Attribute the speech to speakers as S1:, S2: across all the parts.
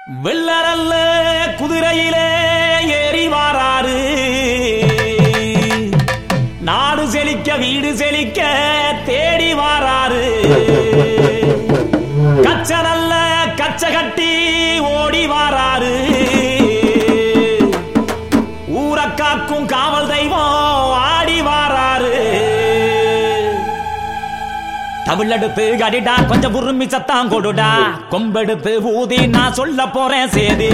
S1: வெள்ளரல்ல குதிரையிலே ஏறி வாராரு நாடு செழிக்க வீடு செழிக்க தேடி வாராரு கச்ச நல்ல கச்ச கட்டி ஓடி வாராரு ஊரை காக்கும் காவல் தெய்வம் ஆடி வாராரு தமிழெடுத்து கடிடா கொஞ்சம் உருமி சத்தம் கொடுடா கொம்பெடுத்து ஊதி நான் சொல்ல போறேன் சேதி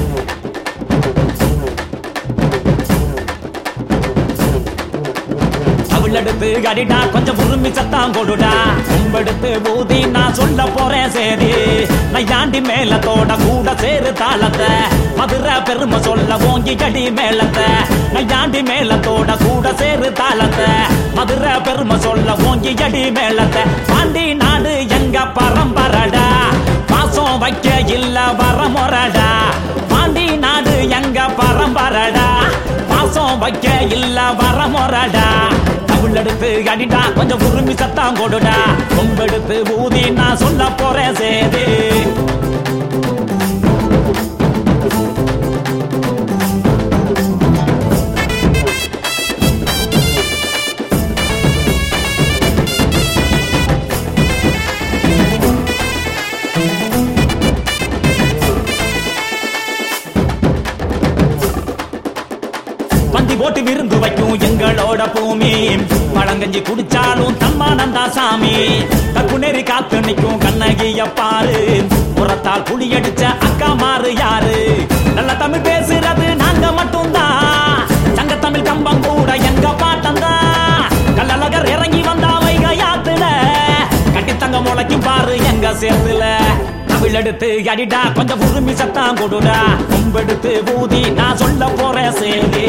S1: தமிழெடுத்து கடிடா கொஞ்சம் உருமி சத்தம் கொடுடா கொம்பெடுத்து ஊதி நான் சொல்ல போறேன் சேதி நையாண்டி மேலத்தோட கூட சேரு தாளத்தை மதுரை பெருமை சொல்ல ஓங்கி கடி மேலத்தை நையாண்டி மேலத்தோட கூட சேரு தாளத்தை மதுரை பெருமை சொல்ல ஓங்கி அடி மேலத்தை பாண்டி நாடு எங்க பரம்பரடா பாசம் வைக்க இல்ல வரமுறடா பாண்டி நாடு எங்க பரம்பரடா பாசம் வைக்க இல்ல வரமுறடா தமிழெடுத்து அடிடா கொஞ்சம் உருமி சத்தம் கொடுடா கொம்பெடுத்து ஊதி நான் சொல்ல போறேன் சேதி பந்தி போட்டு விருந்து வைக்கும் எங்களோட பூமி பழங்கஞ்சி குடிச்சாலும் தம்மானந்தா சாமி கக்கு நெறி காத்து நிற்கும் கண்ணகிய பாரு புறத்தால் புளி அடிச்ச அக்கா மாறு யாரு நல்ல தமிழ் பேசுறது நாங்க மட்டும்தான் சங்க தமிழ் கம்பம் கூட எங்க பாட்டம்தான் கல்லழகர் இறங்கி வந்தா வைக யாத்துல கட்டித்தங்க முளைக்கும் பாரு எங்க சேர்த்துல தமிழ் எடுத்து அடிடா கொஞ்சம் உருமி சத்தம் கொடுடா கொம்பெடுத்து ஊதி நான் சொல்ல போறேன் சேதி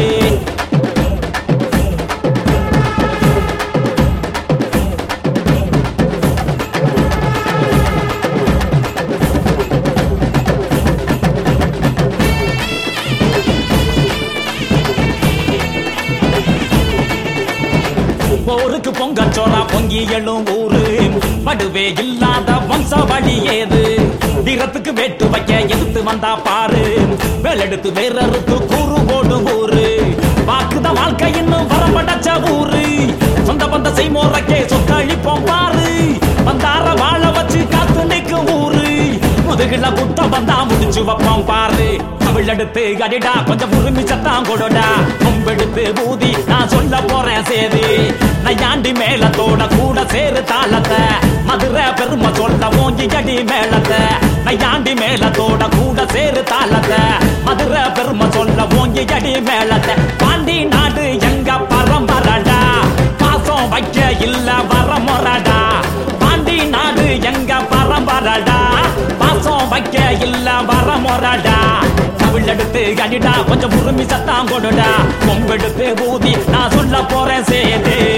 S1: போருக்கு பொங்கச்சோரா பொங்கி எழும் ஊரு படுவே இல்லாத வம்ச வழி ஏது வீரத்துக்கு வேட்டு வைக்க எதிர்த்து வந்தா பாரு வேலெடுத்து வேறறுத்து கூறு போடும் ஊரு வாக்குத வாழ்க்கை இன்னும் வரப்படச்ச ஊரு சொந்த பந்த செய்மோரக்கே சொத்தழிப்போம் பாரு வந்தார வாழ வச்சு காத்து நிற்கும் ஊரு முதுகுல குத்த வந்தா முடிச்சு வைப்போம் பாரு தமிழ் எடுத்து அடிடா கொஞ்சம் உரிமை சத்தம் கொடுடா கொம்பெடுத்து ஊதி நான் சொல்ல போறேன் சேதி நையாண்டி மேலத்தோட கூட சேரு தாளத்தை மதுரை பெருமை சொல்ல ஓங்கி அடி மேலத்தை நையாண்டி மேலத்தோட கூட சேரு தாளத்தை மதுரை பெருமை சொல்ல ஓங்கி அடி மேலத்தை பாண்டி நாடு எங்க பரம்பரடா பாசம் வைக்க இல்ல வரமுறடா பாண்டி நாடு எங்க பரம்பரடா பாசம் வைக்க இல்ல வரமுறடா தமிழ் எடுத்து அடிடா கொஞ்சம் உரிமை சத்தம் கொடுடா கொம்பெடுத்து ஊதி நான் சொல்ல போறேன் சேது